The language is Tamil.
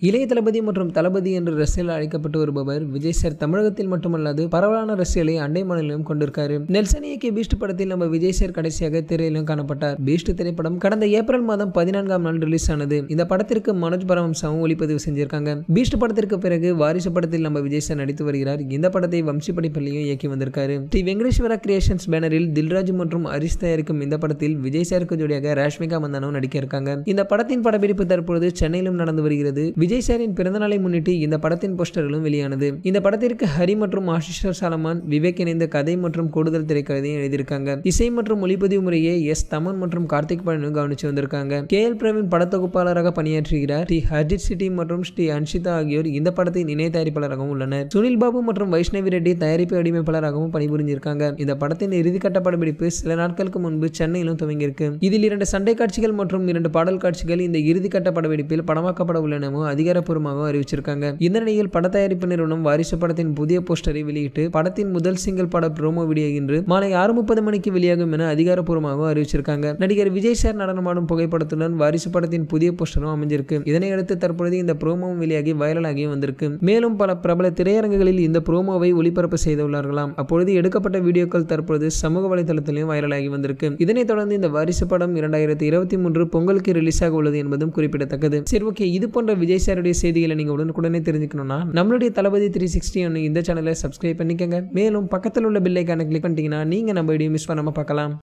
இளைய தளபதி மற்றும் தளபதி என்று ரசிகர்கள் அழைக்கப்பட்டு வருபவர் விஜய் சார் தமிழகத்தில் மட்டுமல்லாது பரவலான ரசிகர்களை அண்டை மாநிலம் கொண்டிருக்காரு நெல்சன் இயக்கிய பீஸ்ட் படத்தில் நம்ம விஜய் சார் கடைசியாக திரையிலும் காணப்பட்டார் பீஸ்ட் திரைப்படம் கடந்த ஏப்ரல் மாதம் பதினான்காம் நாள் ரிலீஸ் ஆனது இந்த படத்திற்கு மனோஜ் பரமசாவும் ஒளிப்பதிவு செஞ்சிருக்காங்க பீஸ்ட் படத்திற்கு பிறகு வாரிசு படத்தில் நம்ம விஜய் சார் நடித்து வருகிறார் இந்த படத்தை வம்சி படைப்பள்ளியும் இயக்கி வந்திருக்காரு ஸ்ரீ வெங்கடேஸ்வரா கிரியேஷன்ஸ் பேனரில் தில்ராஜ் மற்றும் ஹரிஷ் தயாரிக்கும் இந்த படத்தில் விஜய் சாருக்கு ஜோடியாக ராஷ்மிகா மந்தானும் நடிக்க இருக்காங்க இந்த படத்தின் படப்பிடிப்பு தற்பொழுது சென்னையிலும் நடந்து வருகிறது விஜய் சாரின் பிறந்தநாளை முன்னிட்டு இந்த படத்தின் போஸ்டர்களும் வெளியானது இந்த படத்திற்கு ஹரி மற்றும் ஆஷிஷர் சாலமான் விவேக் இணைந்த கதை மற்றும் கூடுதல் திரைக்கதையும் எழுதியிருக்காங்க இசை மற்றும் ஒளிப்பதிவு முறையை எஸ் தமன் மற்றும் கார்த்திக் பழனும் கவனிச்சு வந்திருக்காங்க கே எல் பிரவீன் படத்தொகுப்பாளராக பணியாற்றுகிறார் ஸ்ரீ ஹர்ஜித் சிட்டி மற்றும் ஸ்ரீ அன்ஷிதா ஆகியோர் இந்த படத்தின் இணை தயாரிப்பாளராகவும் உள்ளனர் சுனில் பாபு மற்றும் வைஷ்ணவி ரெட்டி தயாரிப்பு வடிவமைப்பாளராகவும் பணிபுரிஞ்சிருக்காங்க இந்த படத்தின் இறுதிக்கட்ட படப்பிடிப்பு சில நாட்களுக்கு முன்பு சென்னையிலும் துவங்கியிருக்கு இதில் இரண்டு சண்டை காட்சிகள் மற்றும் இரண்டு பாடல் காட்சிகள் இந்த இறுதிக்கட்ட படப்பிடிப்பில் படமாக்கப்பட உள்ளனவும் அதிகாரப்பூர்வமாக அறிவிச்சிருக்காங்க இந்த நிலையில் பட தயாரிப்பு நிறுவனம் வாரிசு படத்தின் புதிய போஸ்டரை வெளியிட்டு படத்தின் முதல் சிங்கிள் பட ப்ரோமோ வீடியோ இன்று மாலை ஆறு முப்பது மணிக்கு வெளியாகும் என அதிகாரப்பூர்வமாக அறிவிச்சிருக்காங்க நடிகர் விஜய் சார் நடனமாடும் புகைப்படத்துடன் வாரிசு படத்தின் புதிய போஸ்டரும் அமைஞ்சிருக்கு இதனையடுத்து தற்பொழுது இந்த ப்ரோமோவும் வெளியாகி வைரலாகியும் வந்திருக்கு மேலும் பல பிரபல திரையரங்குகளில் இந்த ப்ரோமோவை ஒளிபரப்பு செய்துள்ளார்களாம் அப்பொழுது எடுக்கப்பட்ட வீடியோக்கள் தற்பொழுது சமூக வலைதளத்திலும் வைரலாகி வந்திருக்கு இதனைத் தொடர்ந்து இந்த வாரிசு படம் இரண்டாயிரத்தி இருபத்தி மூன்று பொங்கலுக்கு ரிலீஸ் ஆக உள்ளது என்பதும் குறிப்பிடத்தக்கது சரி ஓகே இது போன்ற விஜய் சாருடைய செய்திகளை நீங்கள் உடனுக்குடனே தெரிஞ்சுக்கணும்னா நம்மளுடைய தளபதி த்ரீ சிக்ஸ்டி ஒன்று இந்த சேனலை சப்ஸ்கிரைப் பண்ணிக்கங்க மேலும் பக்கத்தில் உள்ள பில்லைக்கான கிளிக் பண்ணிட்டீங்கன்னா நீங்கள் நம்ம வீடியோ மிஸ் பண்ணாமல் பார்க்கலாம்